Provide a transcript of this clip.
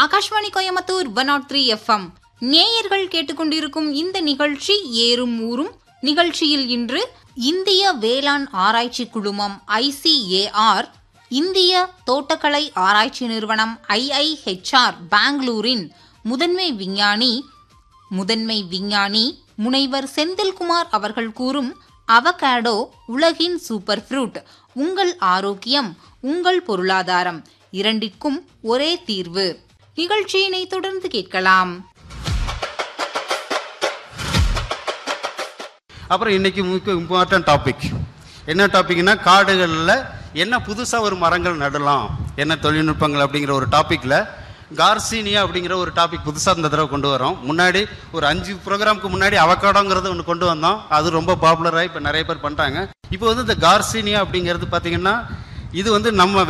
Akashvani Coimbatore one not three FM நேயர்கள் கேட்டுக்கொண்டிருக்கும் இந்த நிகழ்ச்சி ஏறும் ஊரும் நிகழ்ச்சியில் இன்று இந்திய வேளாண் ஆராய்ச்சி குழுமம் ஐசிஏஆர் இந்திய தோட்டக்கலை ஆராய்ச்சி நிறுவனம் ஐஐஹெச்ஆர் பெங்களூரின் முதன்மை விஞ்ஞானி முதன்மை விஞ்ஞானி முனைவர் செந்தில்குமார் அவர்கள் கூறும் அவகாடோ உலகின் சூப்பர் ஃப்ரூட் உங்கள் ஆரோக்கியம் உங்கள் பொருளாதாரம் இரண்டிற்கும் ஒரே தீர்வு நிகழ்ச்சியினை தொடர்ந்து கேட்கலாம் அப்புறம் இன்னைக்கு முக்கிய இம்பார்ட்டன்ட் டாபிக் என்ன டாபிக்னா காடுகளில் என்ன புதுசாக ஒரு மரங்கள் நடலாம் என்ன தொழில்நுட்பங்கள் அப்படிங்கிற ஒரு டாப்பிக்கில் கார்சினியா அப்படிங்கிற ஒரு டாபிக் புதுசாக இந்த தடவை கொண்டு வரோம் முன்னாடி ஒரு அஞ்சு ப்ரோக்ராமுக்கு முன்னாடி அவக்காடோங்கிறது ஒன்று கொண்டு வந்தோம் அது ரொம்ப பாப்புலராக இப்போ நிறைய பேர் பண்ணிட்டாங்க இப்போ வந்து இந்த கார்சினியா அப்படிங்கிறது பார்த்தீங்கன்னா இது வந்து நம்ம